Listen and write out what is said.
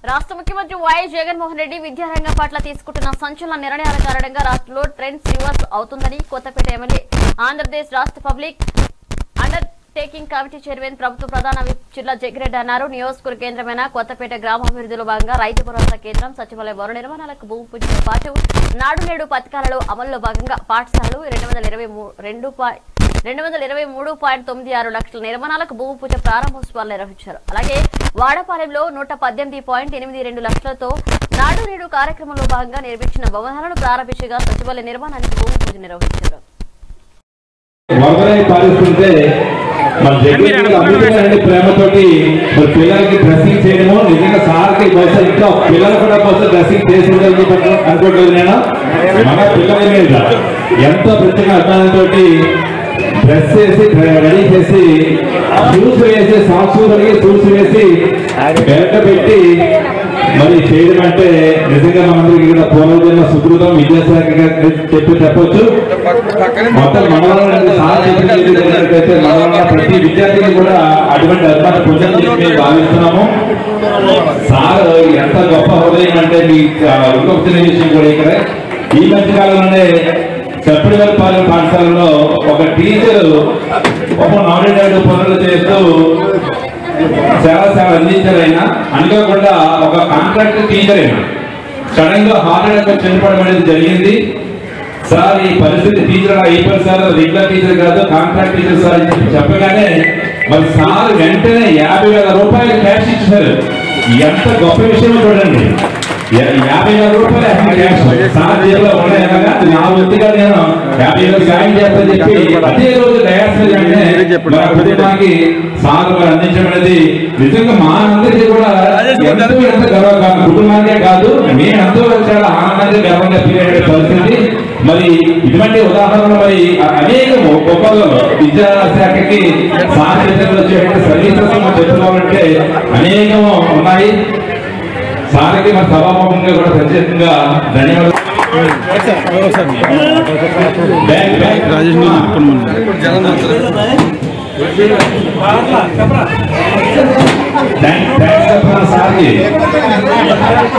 రాష్ట్ర ముఖ్యమంత్రి వైఎస్ జగన్మోహన్ రెడ్డి విద్యారంగం పట్ల తీసుకుంటున్న సంచలన నిర్ణయాల కారణంగా రాష్ట్రంలో ట్రెండ్స్ రివర్స్ అవుతుందని కొత్తపేట ఎమ్మెల్యే ఆంధ్రప్రదేశ్ రాష్ట్ర public undertaking committee chairman ప్రభుత్వ ప్రధాన విప్ చిర్ల జగ్గిరెడ్డి అన్నారు నియోజకవర్గ కేంద్రమైన కొత్తపేట గ్రామాభివృద్ధిలో భాగంగా రైతు భరోసా కేంద్రం సచివాలయ భవన నిర్మాణాలకు భూమి పూజతో పాటు నాడు నేడు పథకాలలో అమల్లో భాగంగా పాఠశాలలు రెండు వందల ఇరవై మూ- రెండు పాయింట్ రెండు వందల ఇరవై మూడు పాయింట్ తొమ్మిది ఆరు లక్షల నిర్మాణాలకు భూమి పూజ ప్రారంభోత్సవాలు నిర్వహించారు అలాగే వాడపాలెంలో నూట పద్దెనిమిది పాయింట్ ఎనిమిది రెండు లక్షలతో నాడు నేడు కార్యక్రమంలో భాగంగా నిర్మించిన భవనాలను ప్రారంభించగా సచివాలయ నిర్మాణానికి భూమి పూజ నిర్వహించారు వరదలై పాలిస్తుంటే మన జగన్ అమితమైన ప్రేమతోటి మరి పిల్లలకి డ్రెస్సింగ్ చేయడము నిజంగా సార్కి బహుశా ఇంకా పిల్లలు కూడా బహుశా డ్రెస్సింగ్ చేసి ఉండాలని చెప్పి అనుకోవట్లేదు నేను మన పిల్లల మీద ఎంతో ప్రత్యేక అభిమానంతో డ్రెస్ చేసి రెడీ చేసి షూస్ వేసి సాక్స్ కలిగి షూస్ వేసి బెల్ట్ పెట్టి మరి చేయడం అంటే నిజంగా మనందరికీ కూడా పూర్వజన్మ సుకృతం విద్యాశాఖ గారికి చెప్పి చెప్పొచ్చు మొత్తం మండలంలో సార్ చెప్పినట్టు జరిగినట్లయితే మండలంలో ప్రతి విద్యార్థిని కూడా అటువంటి అభిమాన పొందని చెప్పి మేము భావిస్తున్నాము సార్ ఎంత గొప్ప హృదయం అంటే మీ ఆ, ఇంకొక చిన్న విషయం కూడా ఇక్కడ ఈ మధ్య కాలంలోనే చప్పడివల్పాలెం పాఠశాలలో ఒక టీచర్ ఒక నామినేటెడ్ పనులు చేస్తూ సేవ సేవ అందించారు ఆయన అనుకోకుండా ఒక కాంట్రాక్ట్ టీచర్ అయినా సడన్ గా హార్ట్ అటాక్ వచ్చి చనిపోవడం అనేది జరిగింది సార్ ఈ పరిస్థితి టీచర్ అయిపోయి సార్ రెగ్యులర్ టీచర్ కాదు కాంట్రాక్ట్ టీచర్ సార్ అని చెప్పి చెప్పగానే మరి సార్ వెంటనే యాభై వేల రూపాయలు క్యాష్ ఇచ్చారు ఎంత గొప్ప విషయం చూడండి యా- యాభై వేల రూపాయలు అసలు క్యాష్ సార్ జేబులో ఉన్నాయి కదా నా వ్యక్తిగా నేను యాభై వేలు సాయం చేస్తానని చెప్పి అదే రోజు డయాస్ మీద వెంటనే మన కుటుంబానికి సార్ వారు అందించడం అనేది నిజంగా మా అందరికీ కూడా ఎంతో ఎంత గర్వకారణం కుటుంబానికే కాదు మేము ఎంతో చాలా ఆనందంగా గర్వంగా ఫీల్ అయ్యే పరిస్థితి మరి ఇటువంటి ఉదాహరణలు మరి అనేక గొప్పలు విద్యాశాఖకి సాధ్యతలు వచ్చేటువంటి సర్వీసెస్ మనం చెప్పుకోవాలంటే అనేకం ఉన్నాయి సార్కి మన సభాముఖంగా కూడా ప్రత్యేకంగా ధన్యవాదాలు బ్యాంక్ బ్యాంక్ రాజేష్ గారు చెప్పండి థ్యాంక్స్ సార్కి